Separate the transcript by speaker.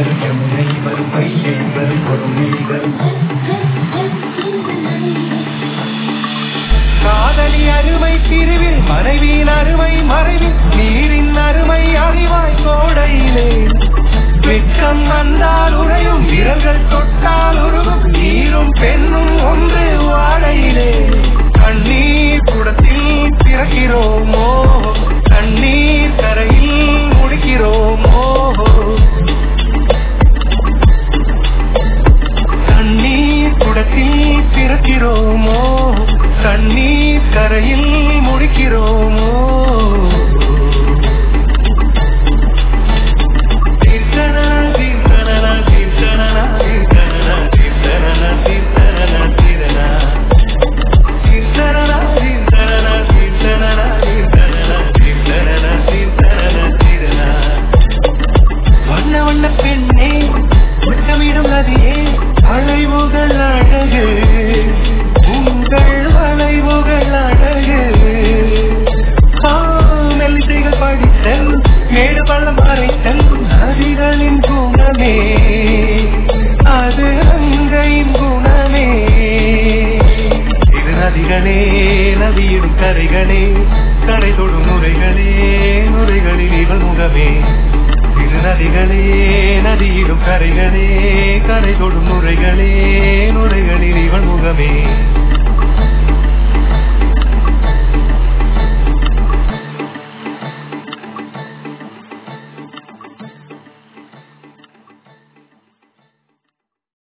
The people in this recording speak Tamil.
Speaker 1: வரும் யமுனை வரும் வைகை வரும் பொறுமை வரும் காதலி அருமை பிரிவில் மனைவியின் அருமை மறைவில் நீரின் அருமை அறிவாய் கோடையிலே வெட்கம் வந்தால் உறையும் விரல்கள் தொட்டால் உருகும் நீரும் பெண்ணும் ஒன்று வாழையிலே கண்ணீர் குடத்தில் பிறக்கிறோமோ கண்ணீர் கரையில் முடிக்கிறோமோ கண்ணீர் குடத்தில் பிறக்கிறோமோ கண்ணீர் கரையில் முடிக்கிறோமோ தீர்த்தனா, தீர்த்தனா, தீர்த்தனா, தீர்த்தனா, தீர்த்தனா, தீர்த்தனா, தீரனா. தீர்த்தனா, தீர்த்தனா, தீர்த்தனா, தீர்த்தனா, தீர்த்தனா, தீர்த்தனா, தீரனா. வண்ண வண்ண பெண்ணே முத்தமிடும் நதியே வளைவுகள் அழகு உங்கள் வளைவுகள் அழகு ஆ, மெல்லிசைகள் படித்தல் மேடு பள்ளம் மறைத்தல் நதிகளின் குணமே அது அங்கையின் குணமே இது நதிகளே நதியிடும் கரைகளே கரை தொடும் நுரைகளே நுரைகளில் இவள் முகமே இரு நதிகளே நதியிடும் கரைகளே கரை தொடும் நுரைகளே நுரைகளில் இவள் முகமே